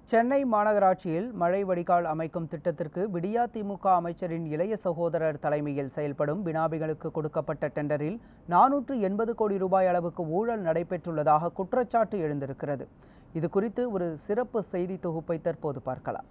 சென்னை மாநகராட்சியில் மழை வடிகால் அமைக்கும் திட்டத்திற்கு விடியா திமுக அமைச்சரின் இளைய சகோதரர் தலைமையில் செயல்படும் பினாபிகளுக்கு கொடுக்கப்பட்ட டெண்டரில் நானூற்று எண்பது கோடி ரூபாய் அளவுக்கு ஊழல் நடைபெற்றுள்ளதாக குற்றச்சாட்டு எழுந்திருக்கிறது இது குறித்து ஒரு சிறப்பு செய்தி தொகுப்பை தற்போது பார்க்கலாம்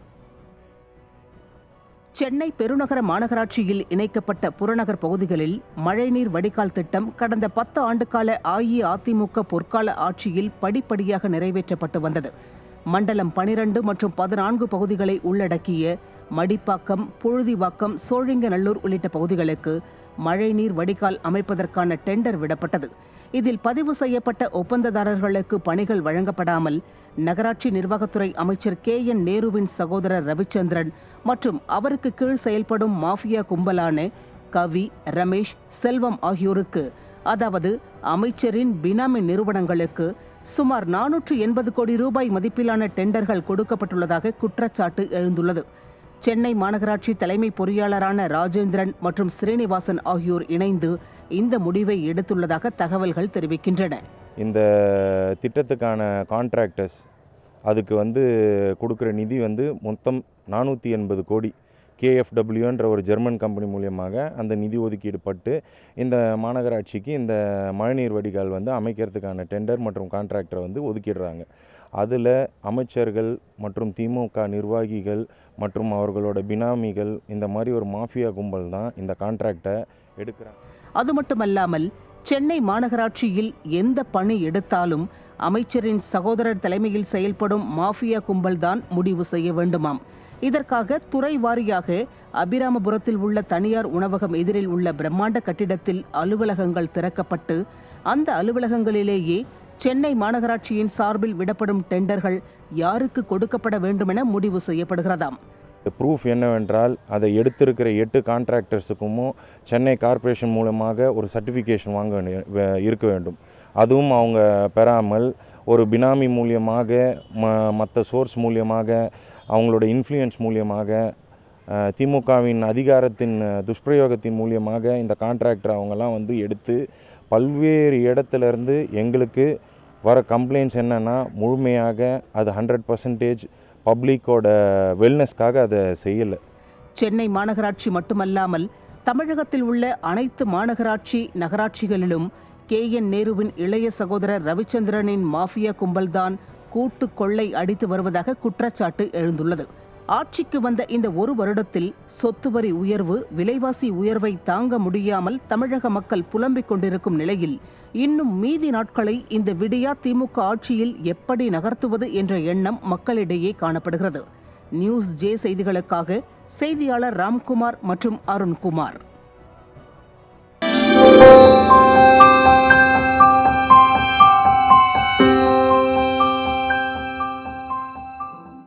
சென்னை பெருநகர மாநகராட்சியில் இணைக்கப்பட்ட புறநகர் பகுதிகளில் மழைநீர் வடிகால் திட்டம் கடந்த பத்து ஆண்டுகால அஇஅதிமுக பொற்கால ஆட்சியில் படிப்படியாக நிறைவேற்றப்பட்டு வந்தது மண்டலம் பனிரெண்டு மற்றும் பதினான்கு பகுதிகளை உள்ளடக்கிய மடிப்பாக்கம் புழுதிவாக்கம் சோழிங்கநல்லூர் உள்ளிட்ட பகுதிகளுக்கு மழைநீர் வடிகால் அமைப்பதற்கான டெண்டர் விடப்பட்டது இதில் பதிவு செய்யப்பட்ட ஒப்பந்ததாரர்களுக்கு பணிகள் வழங்கப்படாமல் நகராட்சி நிர்வாகத்துறை அமைச்சர் கே என் நேருவின் சகோதரர் ரவிச்சந்திரன் மற்றும் அவருக்கு கீழ் செயல்படும் மாஃபியா கும்பலான கவி ரமேஷ் செல்வம் ஆகியோருக்கு அதாவது அமைச்சரின் பினாமி நிறுவனங்களுக்கு சுமார் நானூற்று எண்பது கோடி ரூபாய் மதிப்பிலான டெண்டர்கள் கொடுக்கப்பட்டுள்ளதாக குற்றச்சாட்டு எழுந்துள்ளது சென்னை மாநகராட்சி தலைமை பொறியாளரான ராஜேந்திரன் மற்றும் ஸ்ரீனிவாசன் ஆகியோர் இணைந்து இந்த முடிவை எடுத்துள்ளதாக தகவல்கள் தெரிவிக்கின்றன இந்த திட்டத்துக்கான கான்ட்ராக்டர்ஸ் அதுக்கு வந்து கொடுக்குற நிதி வந்து மொத்தம் நானூற்றி எண்பது கோடி கேஎஃப்டபிள்யூன்ற ஒரு ஜெர்மன் கம்பெனி மூலியமாக அந்த நிதி ஒதுக்கீடு பட்டு இந்த மாநகராட்சிக்கு இந்த மழைநீர் வடிகால் வந்து அமைக்கிறதுக்கான டெண்டர் மற்றும் கான்ட்ராக்டரை வந்து ஒதுக்கிடுறாங்க அதில் அமைச்சர்கள் மற்றும் திமுக நிர்வாகிகள் மற்றும் அவர்களோட பினாமிகள் இந்த மாதிரி ஒரு மாஃபியா கும்பல் தான் இந்த கான்ட்ராக்டை எடுக்கிறாங்க அது மட்டுமல்லாமல் சென்னை மாநகராட்சியில் எந்த பணி எடுத்தாலும் அமைச்சரின் சகோதரர் தலைமையில் செயல்படும் மாஃபியா கும்பல்தான் முடிவு செய்ய வேண்டுமாம் இதற்காக துறை வாரியாக அபிராமபுரத்தில் உள்ள தனியார் உணவகம் எதிரில் உள்ள பிரம்மாண்ட கட்டிடத்தில் அலுவலகங்கள் திறக்கப்பட்டு அந்த அலுவலகங்களிலேயே சென்னை மாநகராட்சியின் சார்பில் விடப்படும் டெண்டர்கள் யாருக்கு கொடுக்கப்பட வேண்டுமென முடிவு செய்யப்படுகிறதாம் ப்ரூஃப் என்னவென்றால் அதை எடுத்திருக்கிற எட்டு கான்ட்ராக்டர்ஸுக்கும் சென்னை கார்ப்பரேஷன் மூலமாக ஒரு சர்டிஃபிகேஷன் வாங்க வேண்டிய- வே- இருக்க வேண்டும் அதுவும் அவங்க பெறாமல் ஒரு பினாமி மூலியமாக ம மற்ற சோர்ஸ் மூலியமாக அவங்களோட இன்ஃப்ளூயன்ஸ் மூலியமாக அஹ், திமுகவின் அதிகாரத்தின் அஹ், துஷ்பிரயோகத்தின் மூலியமாக இந்த கான்ட்ராக்டர் அவங்கெல்லாம் வந்து எடுத்து பல்வேறு இடத்துலேருந்து எங்களுக்கு வர கம்ப்ளைண்ட்ஸ் என்னென்னா முழுமையாக அது ஹண்ட்ரட் பர்சன்டேஜ் பப்ளிக்கோட வெல்னஸ்க்காக அதை செய்யலை சென்னை மாநகராட்சி மட்டுமல்லாமல் தமிழகத்தில் உள்ள அனைத்து மாநகராட்சி நகராட்சிகளிலும் கே என் நேருவின் இளைய சகோதரர் ரவிச்சந்திரனின் மாஃபியா கும்பல்தான் கூட்டு கொள்ளை அடித்து வருவதாக குற்றச்சாட்டு எழுந்துள்ளது ஆட்சிக்கு வந்த இந்த ஒரு வருடத்தில் சொத்து வரி உயர்வு விலைவாசி உயர்வை தாங்க முடியாமல் தமிழக மக்கள் புலம்பிக் கொண்டிருக்கும் நிலையில் இன்னும் மீதி நாட்களை இந்த விடியா திமுக ஆட்சியில் எப்படி நகர்த்துவது என்ற எண்ணம் மக்களிடையே காணப்படுகிறது நியூஸ் ஜே செய்திகளுக்காக செய்தியாளர் ராம்குமார் மற்றும் அருண்குமார்